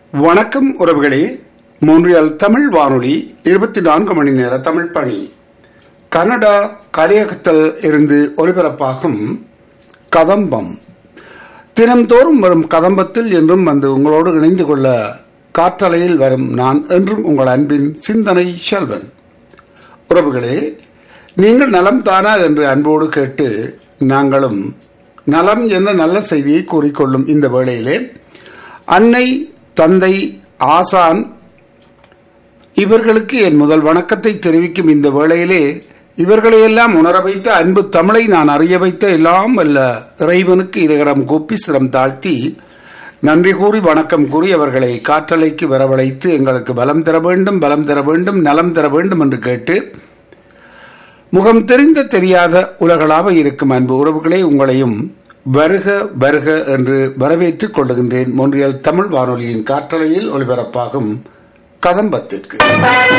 வணக்கம் உறவுகளே மோன்றியல் தமிழ் வானொலி இருபத்தி நான்கு மணி நேர தமிழ் பணி கனடா கலையகத்தில் இருந்து ஒலிபரப்பாகும் கதம்பம் தினம்தோறும் வரும் கதம்பத்தில் என்றும் வந்து உங்களோடு இணைந்து கொள்ள காற்றலையில் வரும் நான் என்றும் உங்கள் அன்பின் சிந்தனை செல்வன் உறவுகளே நீங்கள் நலம் தானா என்று அன்போடு கேட்டு நாங்களும் நலம் என்ற நல்ல செய்தியை கூறிக்கொள்ளும் இந்த வேளையிலே அன்னை தந்தை ஆசான் இவர்களுக்கு என் முதல் வணக்கத்தை தெரிவிக்கும் இந்த வேளையிலே இவர்களையெல்லாம் உணர வைத்த அன்பு தமிழை நான் அறிய வைத்த எல்லாம் வல்ல இறைவனுக்கு இருகரம் கூப்பி சிரம் தாழ்த்தி நன்றி கூறி வணக்கம் கூறி அவர்களை காற்றலைக்கு வரவழைத்து எங்களுக்கு பலம் தர வேண்டும் பலம் தர வேண்டும் நலம் தர வேண்டும் என்று கேட்டு முகம் தெரிந்த தெரியாத உலகளாக இருக்கும் அன்பு உறவுகளே உங்களையும் வருக வருக என்று வரவேற்றுக் கொள்ளுகின்றேன் மொன்றியல் தமிழ் வானொலியின் காற்றலையில் ஒலிபரப்பாகும் கதம்பத்திற்கு